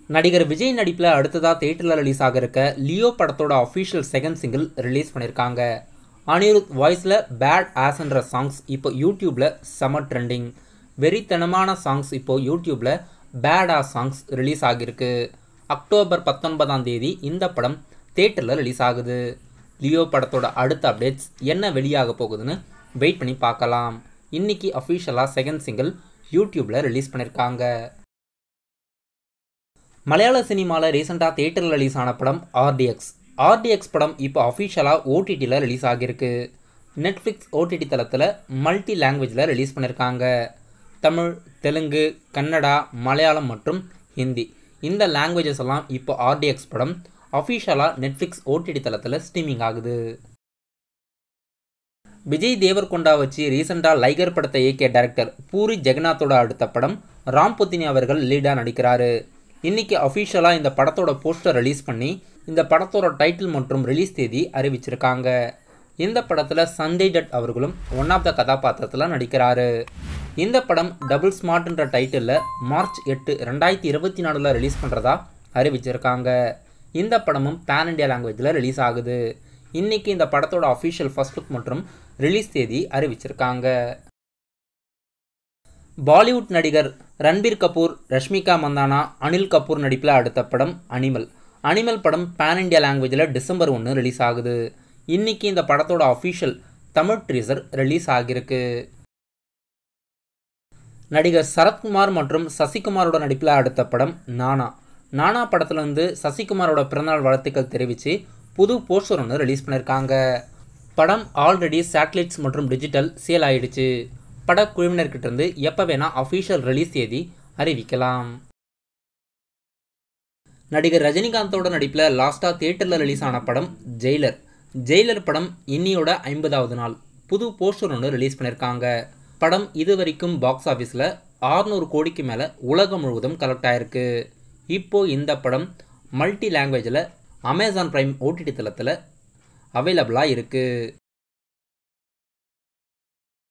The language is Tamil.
நடிகர் விஜய் நடிப்பில் அடுத்ததாக தேட்டரில் ரிலீஸ் ஆக இருக்க லியோ படத்தோட அஃபிஷியல் செகண்ட் சிங்கிள் ரிலீஸ் பண்ணியிருக்காங்க அனிருத் வாய்ஸில் பேட் ஆஸ்ன்ற சாங்ஸ் இப்போ யூடியூப்பில் செம ட்ரெண்டிங் வெறித்தனமான சாங்ஸ் இப்போ யூடியூப்பில் பேட் ஆஸ் சாங்ஸ் ரிலீஸ் ஆகியிருக்கு அக்டோபர் பத்தொன்பதாம் தேதி இந்த படம் தேட்டரில் ரிலீஸ் ஆகுது லியோ படத்தோட அடுத்த அப்டேட்ஸ் என்ன வெளியாக போகுதுன்னு வெயிட் பண்ணி பார்க்கலாம் இன்னைக்கு அஃபிஷியலாக செகண்ட் சிங்கிள் யூடியூப்பில் ரிலீஸ் பண்ணியிருக்காங்க மலையாள சினிமாவில் ரீசெண்டாக தேட்டரில் ரிலீஸ் ஆன படம் ஆர்டிஎக்ஸ் ஆர்டிஎக்ஸ் படம் இப்போ அஃபிஷியலாக ஓடிடியில் ரிலீஸ் ஆகியிருக்கு நெட்ஃப்ளிக்ஸ் ஓடிடி தளத்தில் மல்டி லாங்குவேஜில் ரிலீஸ் பண்ணியிருக்காங்க தமிழ் தெலுங்கு கன்னடா மலையாளம் மற்றும் ஹிந்தி இந்த லாங்குவேஜஸ் எல்லாம் இப்போ ஆர்டிஎக்ஸ் படம் அஃபிஷியலாக நெட்ஃப்ளிக்ஸ் ஓடிடி தளத்தில் ஸ்ட்ரீமிங் ஆகுது விஜய் தேவர்கொண்டா வச்சு ரீசெண்டாக லைகர் படத்தை இயக்கிய டைரக்டர் பூரி ஜெகநாத்தோட அடுத்த படம் ராம் புத்தினி அவர்கள் லீடாக நடிக்கிறாரு இன்னைக்கு அஃபிஷியலாக இந்த படத்தோட போஸ்டர் ரிலீஸ் பண்ணி இந்த படத்தோட டைட்டில் மற்றும் ரிலீஸ் தேதி அறிவிச்சிருக்காங்க இந்த படத்தில் சஞ்சய் டட் அவர்களும் ஒன் ஆஃப் த கதாபாத்திரத்தில் நடிக்கிறாரு இந்த படம் டபுள் ஸ்மார்ட்ன்ற டைட்டிலில் மார்ச் எட்டு ரெண்டாயிரத்தி இருபத்தி நாலில் ரிலீஸ் பண்ணுறதா அறிவிச்சிருக்காங்க இந்த படமும் பேன் இண்டியா லாங்குவேஜில் ரிலீஸ் ஆகுது இன்னைக்கு இந்த படத்தோட அஃபிஷியல் ஃபர்ஸ்ட் லுக் மற்றும் ரிலீஸ் தேதி அறிவிச்சிருக்காங்க பாலிவுட் நடிகர் ரன்பீர் கபூர் ரஷ்மிகா மந்தானா அனில் கபூர் நடிப்பில் அடுத்த படம் அனிமல் அனிமல் படம் பேன் இண்டியா லாங்குவேஜில் டிசம்பர் ஒன்று ரிலீஸ் ஆகுது இன்னைக்கு இந்த படத்தோட அஃபிஷியல் தமிழ் ட்ரீசர் ரிலீஸ் ஆகியிருக்கு நடிகர் சரத்குமார் மற்றும் சசிகுமாரோட நடிப்பில் அடுத்த படம் நானா நானா படத்துலேருந்து சசிகுமாரோட பிறந்தநாள் வாழ்த்துக்கள் தெரிவித்து புது போஸ்டர் ஒன்று ரிலீஸ் பண்ணியிருக்காங்க படம் ஆல்ரெடி சேட்டலைட்ஸ் மற்றும் டிஜிட்டல் சேல் ஆயிடுச்சு படக்குழுவினர்கிட்ட இருந்து எப்போ வேணால் அஃபிஷியல் ரிலீஸ் தேதி அறிவிக்கலாம் நடிகர் ரஜினிகாந்தோட நடிப்பில் லாஸ்ட்டாக தியேட்டரில் ரிலீஸ் ஆன படம் ஜெயிலர் ஜெயிலர் படம் இன்னியோட ஐம்பதாவது நாள் புது போஸ்டர் ஒன்று ரிலீஸ் பண்ணியிருக்காங்க படம் இது வரைக்கும் பாக்ஸ் ஆஃபீஸில் ஆறுநூறு கோடிக்கு மேலே உலகம் முழுவதும் கலெக்ட் ஆயிருக்கு இப்போ இந்த படம் மல்டி லாங்குவேஜில் அமேசான் பிரைம் ஓடிடி தளத்தில் அவைலபிளாக இருக்குது